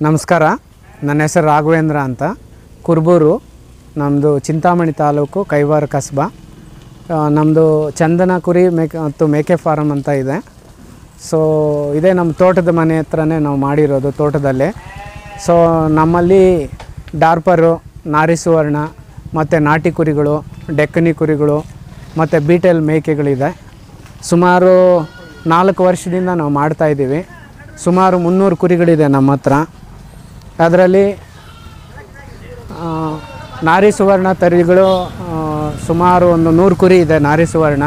ನಮಸ್ಕಾರ ನನ್ನ ಹೆಸರು ರಾಘವೇಂದ್ರ ಅಂತ ಕುರ್ಬೂರು ನಮ್ಮದು ಚಿಂತಾಮಣಿ ತಾಲೂಕು ಕೈವಾರ ಕಸ್ಬಾ ನಮ್ಮದು ಚಂದನ ಕುರಿ ಮೇಕೆ ಮತ್ತು ಮೇಕೆ ಫಾರಮ್ ಅಂತ ಇದೆ ಸೊ ಇದೇ ನಮ್ಮ ತೋಟದ ಮನೆ ಹತ್ರನೇ ನಾವು ಮಾಡಿರೋದು ತೋಟದಲ್ಲೇ ಸೊ ನಮ್ಮಲ್ಲಿ ಡಾರ್ಪರು ನಾರಿ ಸುವರ್ಣ ಮತ್ತು ನಾಟಿ ಕುರಿಗಳು ಡೆಕ್ಕನಿ ಕುರಿಗಳು ಮತ್ತು ಬೀಟೆಲ್ ಮೇಕೆಗಳಿದೆ ಸುಮಾರು ನಾಲ್ಕು ವರ್ಷದಿಂದ ನಾವು ಮಾಡ್ತಾಯಿದ್ದೀವಿ ಸುಮಾರು ಮುನ್ನೂರು ಕುರಿಗಳಿದೆ ನಮ್ಮ ಹತ್ರ ಅದರಲ್ಲಿ ಆ, ನಾರಿ ಸುವರ್ಣ ತರಿಗಳು ಆ, ಸುಮಾರು ಒಂದು ನೂರು ಕುರಿ ಇದೆ ನಾರಿ ಸುವರ್ಣ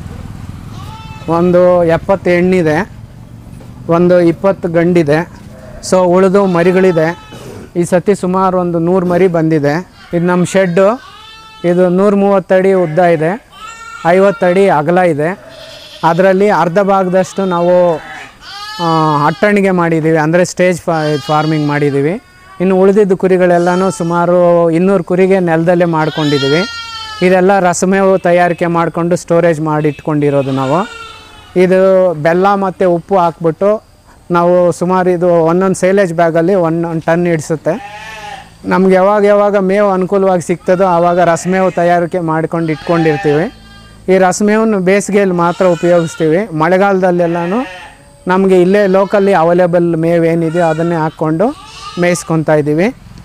ಒಂದು ಎಪ್ಪತ್ತು ಹೆಣ್ಣಿದೆ ಒಂದು ಇಪ್ಪತ್ತು ಗಂಡಿದೆ ಸೊ ಉಳಿದು ಮರಿಗಳಿದೆ ಈ ಸತಿ ಸುಮಾರು ಒಂದು ನೂರು ಮರಿ ಬಂದಿದೆ ಇದು ನಮ್ಮ ಶೆಡ್ಡು ಇದು ನೂರ ಮೂವತ್ತಡಿ ಉದ್ದ ಇದೆ ಐವತ್ತಡಿ ಅಗಲ ಇದೆ ಅದರಲ್ಲಿ ಅರ್ಧ ಭಾಗದಷ್ಟು ನಾವು ಆ, ಅಟ್ಟಣಿಗೆ ಮಾಡಿದ್ದೀವಿ ಅಂದರೆ ಸ್ಟೇಜ್ ಫಾ ಫಾರ್ಮಿಂಗ್ ಮಾಡಿದ್ದೀವಿ ಇನ್ನು ಉಳಿದಿದ್ದು ಕುರಿಗಳೆಲ್ಲನೂ ಸುಮಾರು ಇನ್ನೂರು ಕುರಿಗೆ ನೆಲದಲ್ಲೇ ಮಾಡ್ಕೊಂಡಿದ್ದೀವಿ ಇದೆಲ್ಲ ರಸಮೇವು ತಯಾರಿಕೆ ಮಾಡಿಕೊಂಡು ಸ್ಟೋರೇಜ್ ಮಾಡಿ ಇಟ್ಕೊಂಡಿರೋದು ನಾವು ಇದು ಬೆಲ್ಲ ಮತ್ತು ಉಪ್ಪು ಹಾಕ್ಬಿಟ್ಟು ನಾವು ಸುಮಾರು ಇದು ಒಂದೊಂದು ಸೇಲೇಜ್ ಬ್ಯಾಗಲ್ಲಿ ಒಂದೊಂದು ಟನ್ ಹಿಡಿಸುತ್ತೆ ನಮ್ಗೆ ಯಾವಾಗ ಯಾವಾಗ ಮೇವು ಅನುಕೂಲವಾಗಿ ಸಿಗ್ತದೋ ಆವಾಗ ರಸಮೇವು ತಯಾರಿಕೆ ಮಾಡ್ಕೊಂಡು ಇಟ್ಕೊಂಡಿರ್ತೀವಿ ಈ ರಸಮೇವನ್ನು ಬೇಸಿಗೆಯಲ್ಲಿ ಮಾತ್ರ ಉಪಯೋಗಿಸ್ತೀವಿ ಮಳೆಗಾಲದಲ್ಲೆಲ್ಲನೂ ನಮಗೆ ಇಲ್ಲೇ ಲೋಕಲ್ಲಿ ಅವೈಲೇಬಲ್ ಮೇವು ಏನಿದೆಯೋ ಅದನ್ನೇ ಹಾಕ್ಕೊಂಡು ಮೇಯಿಸ್ಕೊತಾ ಇದ್ದೀವಿ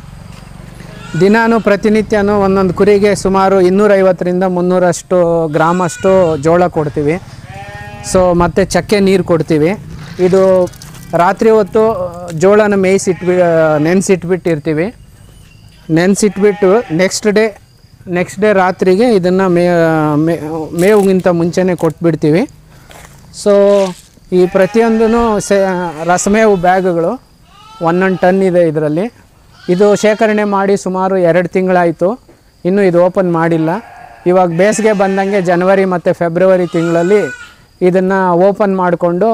ದಿನಾನು ಪ್ರತಿನಿತ್ಯನೂ ಒಂದೊಂದು ಕುರಿಗೆ ಸುಮಾರು ಇನ್ನೂರೈವತ್ತರಿಂದ ಮುನ್ನೂರಷ್ಟು ಗ್ರಾಮಷ್ಟು ಜೋಳ ಕೊಡ್ತೀವಿ ಸೊ ಮತ್ತು ಚಕ್ಕೆ ನೀರು ಕೊಡ್ತೀವಿ ಇದು ರಾತ್ರಿ ಹೊತ್ತು ಜೋಳನ ಮೇಯಿಸಿಟ್ಬಿ ನೆನೆಸಿಟ್ಬಿಟ್ಟಿರ್ತೀವಿ ನೆನೆಸಿಟ್ಬಿಟ್ಟು ನೆಕ್ಸ್ಟ್ ಡೇ ನೆಕ್ಸ್ಟ್ ಡೇ ರಾತ್ರಿಗೆ ಇದನ್ನು ಮೇ ಮೇ- ಮೇವಿಗಿಂತ ಮುಂಚೆನೇ ಕೊಟ್ಬಿಡ್ತೀವಿ ಸೊ ಈ ಪ್ರತಿಯೊಂದೂ ಸೆ ರಸಮೇವು ಬ್ಯಾಗ್ಗಳು ಒಂದೊಂದು ಟನ್ ಇದೆ ಇದರಲ್ಲಿ ಇದು ಶೇಖರಣೆ ಮಾಡಿ ಸುಮಾರು ಎರಡು ತಿಂಗಳಾಯಿತು ಇನ್ನೂ ಇದು ಓಪನ್ ಮಾಡಿಲ್ಲ ಇವಾಗ ಬೇಸಿಗೆ ಬಂದಂಗೆ ಜನವರಿ ಮತ್ತು ಫೆಬ್ರವರಿ ತಿಂಗಳಲ್ಲಿ ಇದನ್ನು ಓಪನ್ ಮಾಡಿಕೊಂಡು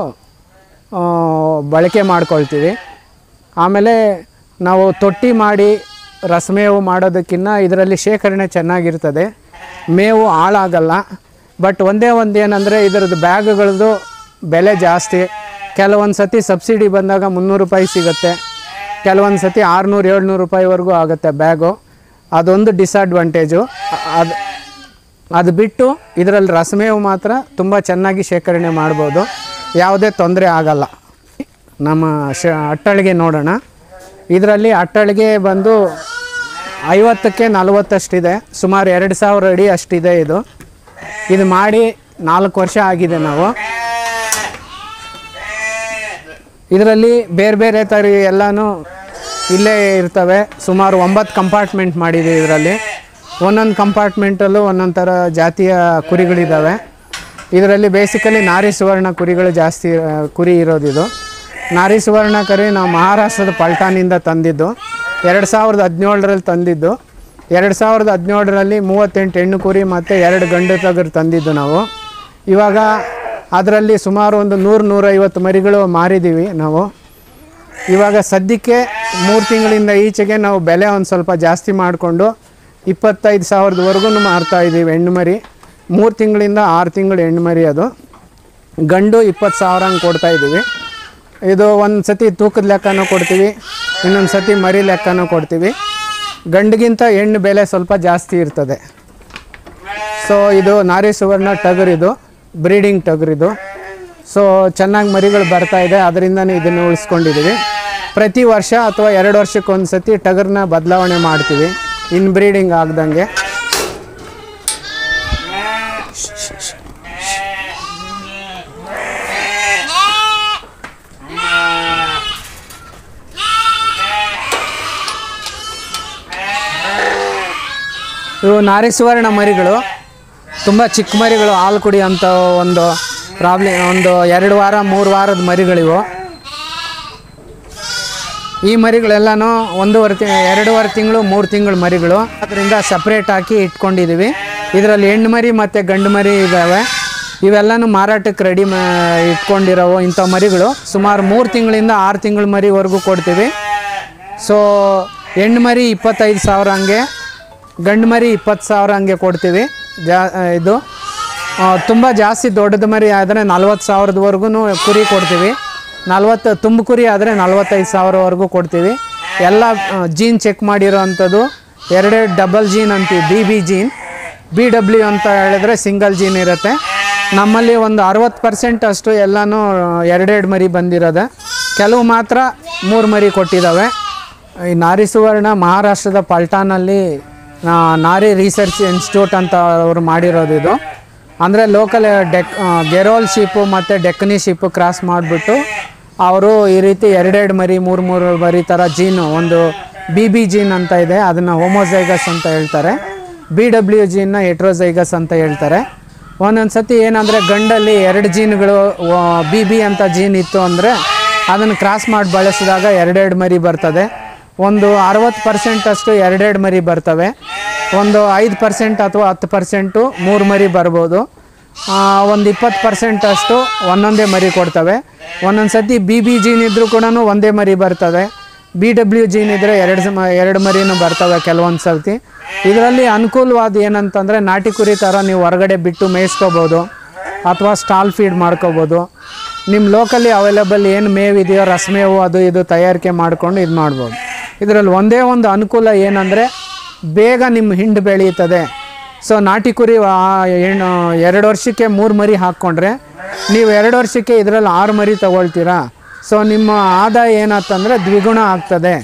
ಬಳಕೆ ಮಾಡ್ಕೊಳ್ತೀವಿ ಆಮೇಲೆ ನಾವು ತೊಟ್ಟಿ ಮಾಡಿ ರಸಮೇವು ಮಾಡೋದಕ್ಕಿಂತ ಇದರಲ್ಲಿ ಶೇಖರಣೆ ಚೆನ್ನಾಗಿರ್ತದೆ ಮೇವು ಹಾಳಾಗಲ್ಲ ಬಟ್ ಒಂದೇ ಒಂದು ಏನಂದರೆ ಇದರದ್ದು ಬ್ಯಾಗ್ಗಳದ್ದು ಬೆಲೆ ಜಾಸ್ತಿ ಕೆಲವೊಂದು ಸತಿ ಸಬ್ಸಿಡಿ ಬಂದಾಗ ಮುನ್ನೂರು ರೂಪಾಯಿ ಸಿಗುತ್ತೆ ಕೆಲವೊಂದು ಸತಿ ಆರುನೂರು ಏಳ್ನೂರು ರೂಪಾಯಿವರೆಗೂ ಆಗುತ್ತೆ ಬ್ಯಾಗು ಅದೊಂದು ಡಿಸಡ್ವಾಂಟೇಜು ಅದು ಅದು ಬಿಟ್ಟು ಇದರಲ್ಲಿ ರಸಮೇವು ಮಾತ್ರ ತುಂಬ ಚೆನ್ನಾಗಿ ಶೇಖರಣೆ ಮಾಡ್ಬೋದು ಯಾವುದೇ ತೊಂದರೆ ಆಗಲ್ಲ ನಮ್ಮ ಶ ಅಟ್ಟಳಿಗೆ ನೋಡೋಣ ಇದರಲ್ಲಿ ಅಟ್ಟಳಿಗೆ ಬಂದು ಐವತ್ತಕ್ಕೆ ನಲವತ್ತಷ್ಟಿದೆ ಸುಮಾರು ಎರಡು ಸಾವಿರ ಅಡಿ ಅಷ್ಟಿದೆ ಇದು ಇದು ಮಾಡಿ ನಾಲ್ಕು ವರ್ಷ ಆಗಿದೆ ನಾವು ಇದರಲ್ಲಿ ಬೇರೆ ಬೇರೆ ಥರ ಎಲ್ಲನೂ ಇಲ್ಲೇ ಇರ್ತವೆ ಸುಮಾರು ಒಂಬತ್ತು ಕಂಪಾರ್ಟ್ಮೆಂಟ್ ಮಾಡಿದ್ದೀವಿ ಇದರಲ್ಲಿ ಒಂದೊಂದು ಕಂಪಾರ್ಟ್ಮೆಂಟಲ್ಲೂ ಒಂದೊಂದು ಥರ ಜಾತಿಯ ಕುರಿಗಳಿದ್ದಾವೆ ಇದರಲ್ಲಿ ಬೇಸಿಕಲಿ ನಾರಿ ಸುವರ್ಣ ಕುರಿಗಳು ಜಾಸ್ತಿ ಆ, ಕುರಿ ಇರೋದಿದು ನಾರಿ ಸುವರ್ಣ ಕರಿ ನಾವು ಮಹಾರಾಷ್ಟ್ರದ ಪಲ್ಟಾನಿಂದ ತಂದಿದ್ದು ಎರಡು ಸಾವಿರದ ಹದಿನೇಳರಲ್ಲಿ ತಂದಿದ್ದು ಎರಡು ಸಾವಿರದ ಹದಿನೇಳರಲ್ಲಿ ಮೂವತ್ತೆಂಟು ಹೆಣ್ಣು ಕುರಿ ಮತ್ತು ಎರಡು ಗಂಡು ಟಗರು ತಂದಿದ್ದು ನಾವು ಇವಾಗ ಅದರಲ್ಲಿ ಸುಮಾರು ಒಂದು ನೂರು ನೂರೈವತ್ತು ಮರಿಗಳು ಮಾರಿದ್ದೀವಿ ನಾವು ಇವಾಗ ಸದ್ಯಕ್ಕೆ ಮೂರು ತಿಂಗಳಿಂದ ಈಚೆಗೆ ನಾವು ಬೆಲೆ ಒಂದು ಸ್ವಲ್ಪ ಜಾಸ್ತಿ ಮಾಡಿಕೊಂಡು ಇಪ್ಪತ್ತೈದು ಸಾವಿರದವರೆಗೂ ಮಾರ್ತಾ ಇದ್ದೀವಿ ಹೆಣ್ಣು ಮರಿ ಮೂರು ತಿಂಗಳಿಂದ ಆರು ತಿಂಗಳು ಹೆಣ್ಣು ಮರಿ ಅದು ಗಂಡು ಇಪ್ಪತ್ತು ಸಾವಿರ ಹಂಗೆ ಕೊಡ್ತಾ ಇದ್ದೀವಿ ಇದು ಒಂದು ಸತಿ ತೂಕದ ಲೆಕ್ಕನೂ ಕೊಡ್ತೀವಿ ಇನ್ನೊಂದು ಸತಿ ಮರಿ ಲೆಕ್ಕನೂ ಕೊಡ್ತೀವಿ ಗಂಡಿಗಿಂತ ಹೆಣ್ಣು ಬೆಲೆ ಸ್ವಲ್ಪ ಜಾಸ್ತಿ ಇರ್ತದೆ ಸೊ ಇದು ನಾರಿ ಸುವರ್ಣ ಟಗರಿದು ಬ್ರೀಡಿಂಗ್ ಟಗರಿದು ಸೊ ಚೆನ್ನಾಗಿ ಮರಿಗಳು ಬರ್ತಾ ಇದೆ ಅದರಿಂದನೇ ಇದನ್ನು ಉಳಿಸ್ಕೊಂಡಿದ್ದೀವಿ ಪ್ರತಿ ವರ್ಷ ಅಥವಾ ಎರಡು ವರ್ಷಕ್ಕೊಂದು ಸತಿ ಟಗರ್ನ ಬದಲಾವಣೆ ಮಾಡ್ತೀವಿ ಇನ್ ಬ್ರೀಡಿಂಗ್ ಆಗ್ದಂಗೆ ಇವು ನಾರಿ ಸುವರ್ಣ ಮರಿಗಳು ತುಂಬ ಚಿಕ್ಕ ಮರಿಗಳು ಹಾಲು ಕುಡಿಯೋಂಥ ಒಂದು ಪ್ರಾಬ್ಲಮ್ ಒಂದು ಎರಡು ವಾರ ಮೂರು ವಾರದ ಮರಿಗಳಿವು ಈ ಮರಿಗಳೆಲ್ಲನೂ ಒಂದೂವರೆ ತಿ ಎರಡೂವರೆ ತಿಂಗಳು ಮೂರು ತಿಂಗಳು ಮರಿಗಳು ಅದರಿಂದ ಸಪ್ರೇಟ್ ಹಾಕಿ ಇಟ್ಕೊಂಡಿದ್ದೀವಿ ಇದರಲ್ಲಿ ಹೆಣ್ಣು ಮರಿ ಮತ್ತು ಗಂಡು ಮರಿ ಇದ್ದಾವೆ ಇವೆಲ್ಲನೂ ಮಾರಾಟಕ್ಕೆ ರೆಡಿ ಮಾ ಇಟ್ಕೊಂಡಿರೋವು ಇಂಥ ಮರಿಗಳು ಸುಮಾರು ಮೂರು ತಿಂಗಳಿಂದ ಆರು ತಿಂಗಳ ಮರಿವರೆಗೂ ಕೊಡ್ತೀವಿ ಸೊ ಹೆಣ್ಣು ಮರಿ ಇಪ್ಪತ್ತೈದು ಸಾವಿರ ಹಂಗೆ ಗಂಡು ಮರಿ ಇಪ್ಪತ್ತು ಸಾವಿರ ಹಂಗೆ ಕೊಡ್ತೀವಿ ಜಾ ಇದು ತುಂಬ ಜಾಸ್ತಿ ದೊಡ್ಡದು ಮರಿ ಆದರೆ ನಲ್ವತ್ತು ಸಾವಿರದವರೆಗೂ ಕುರಿ ಕೊಡ್ತೀವಿ ನಲ್ವತ್ತು ತುಂಬು ಕುರಿ ಆದರೆ ನಲ್ವತ್ತೈದು ಸಾವಿರವರೆಗೂ ಕೊಡ್ತೀವಿ ಎಲ್ಲ ಜೀನ್ ಚೆಕ್ ಮಾಡಿರೋ ಅಂಥದ್ದು ಎರಡೆರಡು ಡಬಲ್ ಜೀನ್ ಅಂತೀವಿ B B gene B W ಅಂತ ಹೇಳಿದ್ರೆ ಸಿಂಗಲ್ ಜೀನ್ ಇರುತ್ತೆ ನಮ್ಮಲ್ಲಿ ಒಂದು ಅರವತ್ತು ಪರ್ಸೆಂಟ್ ಅಷ್ಟು ಎಲ್ಲನೂ ಎರಡೆರಡು ಮರಿ ಬಂದಿರೋದೆ ಕೆಲವು ಮಾತ್ರ ಮೂರು ಮರಿ ಕೊಟ್ಟಿದ್ದಾವೆ ಈ ನಾರಿ ಸುವರ್ಣ ಮಹಾರಾಷ್ಟ್ರದ ಪಲ್ಟಾನಲ್ಲಿ ಆ, ನಾರಿ ರಿಸರ್ಚ್ ಇನ್ಸ್ಟಿಟ್ಯೂಟ್ ಅಂತ ಅವರು ಮಾಡಿರೋದು ಇದು ಅಂದರೆ ಲೋಕಲ್ ಡೆಕ್ ಆ, ಗೆರೋಲ್ ಶಿಪ್ಪು ಮತ್ತು ಡೆಕ್ಕನಿ ಶಿಪ್ಪು ಕ್ರಾಸ್ ಮಾಡಿಬಿಟ್ಟು ಅವರು ಈ ರೀತಿ ಎರಡೆರಡು ಮರಿ ಮೂರು ಮೂರು ಮರಿ ಥರ ಜೀನು ಒಂದು ಬಿ ಬಿ ಜೀನ್ ಅಂತ ಇದೆ ಅದನ್ನು ಹೋಮೋಸೈಗಸ್ ಅಂತ ಹೇಳ್ತಾರೆ ಬಿ ಡಬ್ಲ್ಯೂ ಜೀನ್ನ ಎಟ್ರೋಸೈಗಸ್ ಅಂತ ಹೇಳ್ತಾರೆ ಒಂದೊಂದು ಸತಿ ಏನಂದರೆ ಗಂಡಲ್ಲಿ ಎರಡು ಜೀನ್ಗಳು ಬಿ ಬಿ ಅಂತ ಜೀನ್ ಇತ್ತು ಅಂದರೆ ಅದನ್ನು ಕ್ರಾಸ್ ಮಾಡಿ ಬಳಸಿದಾಗ ಎರಡೆರಡು ಮರಿ ಬರ್ತದೆ ಒಂದು ಅರವತ್ತು ಪರ್ಸೆಂಟ್ ಅಷ್ಟು ಎರಡೆರಡು ಮರಿ ಬರ್ತವೆ ಒಂದು ಐದು ಪರ್ಸೆಂಟ್ ಅಥವಾ ಹತ್ತು ಪರ್ಸೆಂಟು ಮೂರು ಮರಿ ಬರ್ಬೋದು ಆ, ಒಂದು ಇಪ್ಪತ್ತು ಪರ್ಸೆಂಟ್ ಅಷ್ಟು ಒಂದೊಂದೇ ಮರಿ ಕೊಡ್ತವೆ ಒಂದೊಂದು ಸತಿ ಬಿ ಬಿ ಜೀನ್ ಇದ್ದರೂ ಕೂಡ ಒಂದೇ ಮರಿ ಬರ್ತದೆ ಬಿ ಡಬ್ಲ್ಯೂ ಜೀನ್ ಇದ್ದರೆ ಎರಡು ಸಮ ಎರಡು ಮರಿನೂ ಬರ್ತವೆ ಕೆಲವೊಂದು ಸರ್ತಿ ಇದರಲ್ಲಿ ಅನುಕೂಲವಾದ ಏನಂತಂದರೆ ನಾಟಿ ಕುರಿ ಥರ ನೀವು ಹೊರಗಡೆ ಬಿಟ್ಟು ಮೇಯಿಸ್ಕೋಬೋದು ಅಥವಾ ಸ್ಟಾಲ್ ಫೀಡ್ ಮಾಡ್ಕೋಬೋದು ನಿಮ್ಮ ಲೋಕಲ್ಲಿ ಅವೈಲೇಬಲ್ ಏನು ಮೇವು ಇದೆಯೋ ರಸಮೇವು ಅದು ಇದು ತಯಾರಿಕೆ ಮಾಡಿಕೊಂಡು ಇದು ಮಾಡ್ಬೋದು ಇದರಲ್ಲಿ ಒಂದೇ ಒಂದು ಅನುಕೂಲ ಏನಂದರೆ ಬೇಗ ನಿಮ್ಮ ಹಿಂಡು ಬೆಳೆಯುತ್ತದೆ ಸೊ ನಾಟಿ ಕುರಿ ಆ, ಏನು ಎರಡು ವರ್ಷಕ್ಕೆ ಮೂರು ಮರಿ ಹಾಕ್ಕೊಂಡ್ರೆ ನೀವು ಎರಡು ವರ್ಷಕ್ಕೆ ಇದರಲ್ಲಿ ಆರು ಮರಿ ತಗೊಳ್ತೀರಾ ಸೊ ನಿಮ್ಮ ಆದಾಯ ಏನಾಗ್ತಂದ್ರೆ ದ್ವಿಗುಣ ಆಗ್ತದೆ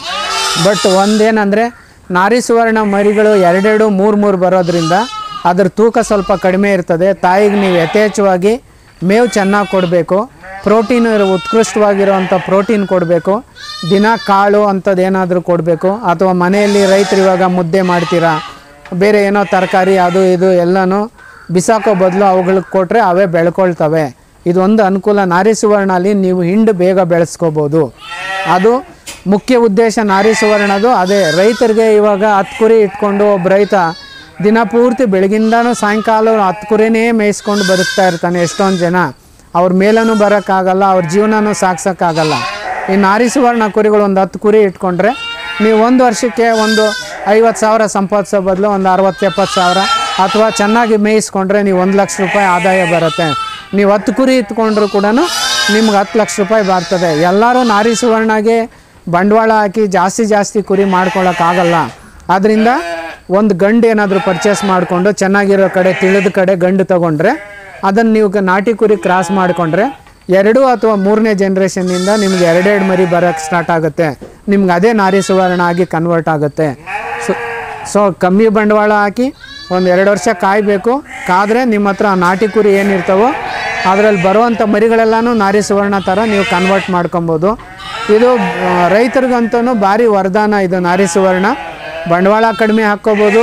ಬಟ್ ಒಂದೇನಂದರೆ ನಾರಿ ಸುವರ್ಣ ಮರಿಗಳು ಎರಡೆರಡು ಮೂರು ಮೂರು ಬರೋದ್ರಿಂದ ಅದ್ರ ತೂಕ ಸ್ವಲ್ಪ ಕಡಿಮೆ ಇರ್ತದೆ ತಾಯಿಗೆ ನೀವು ಯಥೇಚ್ಛವಾಗಿ ಮೇವು ಚೆನ್ನಾಗಿ ಕೊಡಬೇಕು ಪ್ರೋಟೀನ್ ಉತ್ಕೃಷ್ಟವಾಗಿರುವಂಥ ಪ್ರೋಟೀನ್ ಕೊಡಬೇಕು ದಿನ ಕಾಳು ಅಂಥದ್ದು ಏನಾದರೂ ಕೊಡಬೇಕು ಅಥವಾ ಮನೆಯಲ್ಲಿ ರೈತರು ಇವಾಗ ಮುದ್ದೆ ಮಾಡ್ತೀರಾ ಬೇರೆ ಏನೋ ತರಕಾರಿ ಅದು ಇದು ಎಲ್ಲನೂ ಬಿಸಾಕೋ ಬದಲು ಅವುಗಳಿಗೆ ಕೊಟ್ಟರೆ ಅವೇ ಬೆಳ್ಕೊಳ್ತವೆ ಇದೊಂದು ಅನುಕೂಲ ನಾರಿ ಸುವರ್ಣಲ್ಲಿ ನೀವು ಹಿಂಡು ಬೇಗ ಬೆಳೆಸ್ಕೋಬೋದು ಅದು ಮುಖ್ಯ ಉದ್ದೇಶ ನಾರಿ ಸುವರ್ಣದು ಅದೇ ರೈತರಿಗೆ ಇವಾಗ ಹತ್ತು ಕುರಿ ಇಟ್ಕೊಂಡು ಒಬ್ಬ ರೈತ ದಿನ ಪೂರ್ತಿ ಬೆಳಗಿಂದನೂ ಸಾಯಂಕಾಲ ಹತ್ತು ಕುರಿನೇ ಮೇಯಿಸ್ಕೊಂಡು ಬದುಕ್ತಾ ಇರ್ತಾನೆ ಎಷ್ಟೊಂದು ಜನ ಅವ್ರ ಮೇಲೂ ಬರೋಕ್ಕಾಗಲ್ಲ ಅವ್ರ ಜೀವನನೂ ಸಾಗ್ಸೋಕ್ಕಾಗಲ್ಲ ಈ ನಾರಿ ಸುವರ್ಣ ಕುರಿಗಳು ಒಂದು ಹತ್ತು ಕುರಿ ಇಟ್ಕೊಂಡ್ರೆ ನೀವು ಒಂದು ವರ್ಷಕ್ಕೆ ಒಂದು ಐವತ್ತು ಸಾವಿರ ಸಂಪಾದಿಸೋ ಬದಲು ಒಂದು ಅರವತ್ತು ಎಪ್ಪತ್ತು ಸಾವಿರ ಅಥವಾ ಚೆನ್ನಾಗಿ ಮೇಯಿಸ್ಕೊಂಡ್ರೆ ನೀವು ಒಂದು ಲಕ್ಷ ರೂಪಾಯಿ ಆದಾಯ ಬರುತ್ತೆ ನೀವು ಹತ್ತು ಕುರಿ ಇಟ್ಕೊಂಡ್ರು ಕೂಡ ನಿಮ್ಗೆ ಹತ್ತು ಲಕ್ಷ ರೂಪಾಯಿ ಬರ್ತದೆ ಎಲ್ಲರೂ ನಾರಿ ಸುವರ್ಣಗೆ ಬಂಡವಾಳ ಹಾಕಿ ಜಾಸ್ತಿ ಜಾಸ್ತಿ ಕುರಿ ಮಾಡ್ಕೊಳಕ್ಕಾಗಲ್ಲ ಆದ್ದರಿಂದ ಒಂದು ಗಂಡು ಏನಾದರೂ ಪರ್ಚೇಸ್ ಮಾಡಿಕೊಂಡು ಚೆನ್ನಾಗಿರೋ ಕಡೆ ತಿಳಿದ ಕಡೆ ಗಂಡು ತಗೊಂಡ್ರೆ ಅದನ್ನು ನೀವು ಗ- ನಾಟಿ ಕುರಿ ಕ್ರಾಸ್ ಮಾಡಿಕೊಂಡ್ರೆ ಎರಡು ಅಥವಾ ಮೂರನೇ ಜನ್ರೇಷನ್ನಿಂದ ನಿಮ್ಗೆ ಎರಡೆರಡು ಮರಿ ಬರೋಕ್ಕೆ ಸ್ಟಾರ್ಟ್ ಆಗುತ್ತೆ ನಿಮ್ಗೆ ಅದೇ ನಾರಿ ಸುವರ್ಣ ಆಗಿ ಕನ್ವರ್ಟ್ ಆಗುತ್ತೆ ಸೊ ಸೊ ಕಮ್ಮಿ ಬಂಡವಾಳ ಹಾಕಿ ಒಂದು ಎರಡು ವರ್ಷ ಕಾಯಬೇಕು ಕಾದರೆ ನಿಮ್ಮ ಹತ್ರ ಆ ನಾಟಿ ಕುರಿ ಏನಿರ್ತಾವೋ ಅದರಲ್ಲಿ ಬರುವಂಥ ಮರಿಗಳೆಲ್ಲನೂ ನಾರಿ ಸುವರ್ಣ ಥರ ನೀವು ಕನ್ವರ್ಟ್ ಮಾಡ್ಕೊಬೋದು ಇದು ಆ, ರೈತರಿಗಂತೂ ಭಾರಿ ವರದಾನ ಇದು ನಾರಿ ಸುವರ್ಣ ಬಂಡವಾಳ ಕಡಿಮೆ ಹಾಕ್ಕೋಬೋದು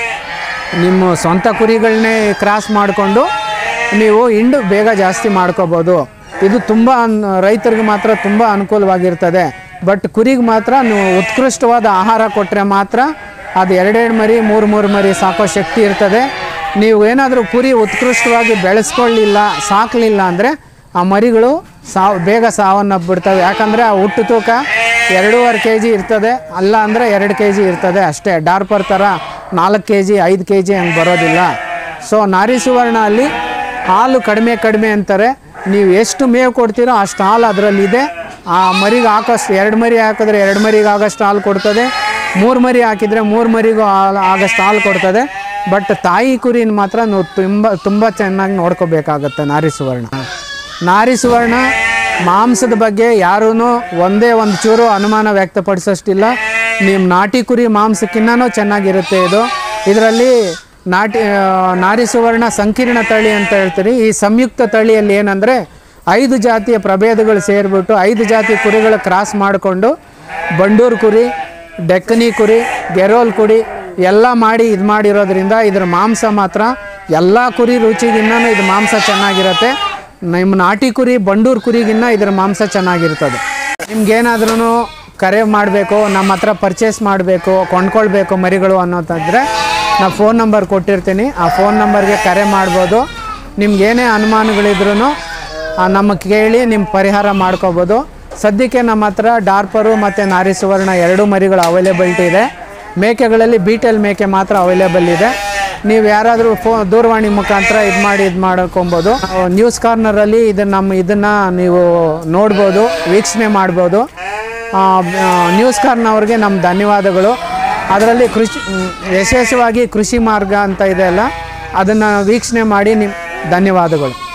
ನಿಮ್ಮ ಸ್ವಂತ ಕುರಿಗಳನ್ನೇ ಕ್ರಾಸ್ ಮಾಡಿಕೊಂಡು ನೀವು ಹಿಂಡು ಬೇಗ ಜಾಸ್ತಿ ಮಾಡ್ಕೋಬೋದು ಇದು ತುಂಬ ಅನ್ ರೈತರಿಗೆ ಮಾತ್ರ ತುಂಬ ಅನುಕೂಲವಾಗಿರ್ತದೆ ಬಟ್ ಕುರಿಗೆ ಮಾತ್ರ ನೀವು ಉತ್ಕೃಷ್ಟವಾದ ಆಹಾರ ಕೊಟ್ಟರೆ ಮಾತ್ರ ಅದು ಎರಡೆರಡು ಮರಿ ಮೂರು ಮೂರು ಮರಿ ಸಾಕೋ ಶಕ್ತಿ ಇರ್ತದೆ ನೀವು ಏನಾದರೂ ಕುರಿ ಉತ್ಕೃಷ್ಟವಾಗಿ ಬೆಳೆಸ್ಕೊಳ್ಳಿಲ್ಲ ಸಾಕಲಿಲ್ಲ ಅಂದರೆ ಆ ಮರಿಗಳು ಸಾವು ಬೇಗ ಸಾವನ್ನಪ್ಪಿಬಿಡ್ತವೆ ಯಾಕಂದರೆ ಆ ಹುಟ್ಟು ತೂಕ ಎರಡೂವರೆ ಕೆ ಜಿ ಇರ್ತದೆ ಅಲ್ಲ ಅಂದರೆ ಎರಡು ಕೆ ಜಿ ಇರ್ತದೆ ಅಷ್ಟೇ ಡಾರ್ಪರ್ ಥರ ನಾಲ್ಕು ಕೆ ಜಿ ಐದು ಕೆ ಜಿ ಹಂಗೆ ಬರೋದಿಲ್ಲ ಸೊ ನಾರಿ ಸುವರ್ಣ ಅಲ್ಲಿ ಹಾಲು ಕಡಿಮೆ ಕಡಿಮೆ ಅಂತಾರೆ ನೀವು ಎಷ್ಟು ಮೇವು ಕೊಡ್ತೀರೋ ಅಷ್ಟು ಹಾಲು ಅದರಲ್ಲಿದೆ ಆ ಮರಿಗೆ ಹಾಕೋಷ್ಟು ಎರಡು ಮರಿ ಹಾಕಿದ್ರೆ ಎರಡು ಮರಿಗೆ ಆಗೋಷ್ಟು ಹಾಲು ಕೊಡ್ತದೆ ಮೂರು ಮರಿ ಹಾಕಿದರೆ ಮೂರು ಮರಿಗೂ ಹಾಲು ಆಗೋಷ್ಟು ಹಾಲು ಕೊಡ್ತದೆ ಬಟ್ ತಾಯಿ ಕುರಿನ ಮಾತ್ರ ನೀವು ತುಂಬ ತುಂಬ ಚೆನ್ನಾಗಿ ನೋಡ್ಕೋಬೇಕಾಗತ್ತೆ ನಾರಿ ಸುವರ್ಣ ನಾರಿ ಸುವರ್ಣ ಮಾಂಸದ ಬಗ್ಗೆ ಯಾರೂ ಒಂದೇ ಒಂದು ಚೂರು ಅನುಮಾನ ವ್ಯಕ್ತಪಡಿಸೋಷ್ಟಿಲ್ಲ ನಿಮ್ಮ ನಾಟಿ ಕುರಿ ಮಾಂಸಕ್ಕಿನ್ನೂ ಚೆನ್ನಾಗಿರುತ್ತೆ ಇದು ಇದರಲ್ಲಿ ನಾಟಿ ಆ, ನಾರಿ ಸುವರ್ಣ ಸಂಕೀರ್ಣ ತಳಿ ಅಂತ ಹೇಳ್ತೀರಿ ಈ ಸಂಯುಕ್ತ ತಳಿಯಲ್ಲಿ ಏನಂದರೆ ಐದು ಜಾತಿಯ ಪ್ರಭೇದಗಳು ಸೇರಿಬಿಟ್ಟು ಐದು ಜಾತಿ ಕುರಿಗಳ ಕ್ರಾಸ್ ಮಾಡಿಕೊಂಡು ಬಂಡೂರು ಕುರಿ ಡೆಕ್ಕನಿ ಕುರಿ ಗೆರೋಲ್ ಕುರಿ ಎಲ್ಲ ಮಾಡಿ ಇದು ಮಾಡಿರೋದ್ರಿಂದ ಇದ್ರ ಮಾಂಸ ಮಾತ್ರ ಎಲ್ಲ ಕುರಿ ರುಚಿಗಿನ್ನ ಇದು ಮಾಂಸ ಚೆನ್ನಾಗಿರುತ್ತೆ ನಿಮ್ಮ ನಾಟಿ ಕುರಿ ಬಂಡೂರು ಕುರಿಗಿನ್ನ ಇದ್ರ ಮಾಂಸ ಚೆನ್ನಾಗಿರ್ತದೆ ನಿಮ್ಗೇನಾದ್ರೂ ಕರೆ ಮಾಡಬೇಕು ನಮ್ಮ ಹತ್ರ ಪರ್ಚೇಸ್ ಮಾಡಬೇಕು ಕೊಂಡ್ಕೊಳ್ಬೇಕು ಮರಿಗಳು ಅನ್ನೋದಾದರೆ ನಾನು ಫೋನ್ ನಂಬರ್ ಕೊಟ್ಟಿರ್ತೀನಿ ಆ ಫೋನ್ ನಂಬರ್ಗೆ ಕರೆ ಮಾಡ್ಬೋದು ನಿಮ್ಗೇನೇ ಅನುಮಾನಗಳಿದ್ರೂ ನಮ್ಮ ಕೇಳಿ ನಿಮ್ಮ ಪರಿಹಾರ ಮಾಡ್ಕೋಬೋದು ಸದ್ಯಕ್ಕೆ ನಮ್ಮ ಹತ್ರ ಡಾರ್ಪರು ಮತ್ತು ನಾರಿ ಸುವರ್ಣ ಎರಡೂ ಮರಿಗಳು ಅವೈಲೇಬಿಲಿಟಿ ಇದೆ ಮೇಕೆಗಳಲ್ಲಿ ಬೀಟೆಲ್ ಮೇಕೆ ಮಾತ್ರ ಅವೈಲೇಬಲ್ ಇದೆ ನೀವು ಯಾರಾದರೂ ಫೋ ದೂರವಾಣಿ ಮುಖಾಂತರ ಇದು ಮಾಡಿ ಇದು ಮಾಡ್ಕೊಬೋದು ನ್ಯೂಸ್ ಕಾರ್ನರಲ್ಲಿ ಇದನ್ನು ನಮ್ಮ ಇದನ್ನು ನೀವು ನೋಡ್ಬೋದು ವೀಕ್ಷಣೆ ಮಾಡ್ಬೋದು ಆ, ಆ, ನ್ಯೂಸ್ ಕಾರ್ನವ್ರಿಗೆ ನಮ್ಮ ಧನ್ಯವಾದಗಳು ಅದರಲ್ಲಿ ಕೃಷಿ ಮ್, ಯಶಸ್ವಿಯಾಗಿ ಕೃಷಿ ಮಾರ್ಗ ಅಂತ ಇದೆ ಅಲ್ಲ ಅದನ್ನು ವೀಕ್ಷಣೆ ಮಾಡಿ ನಿಮ್ಮ ಧನ್ಯವಾದಗಳು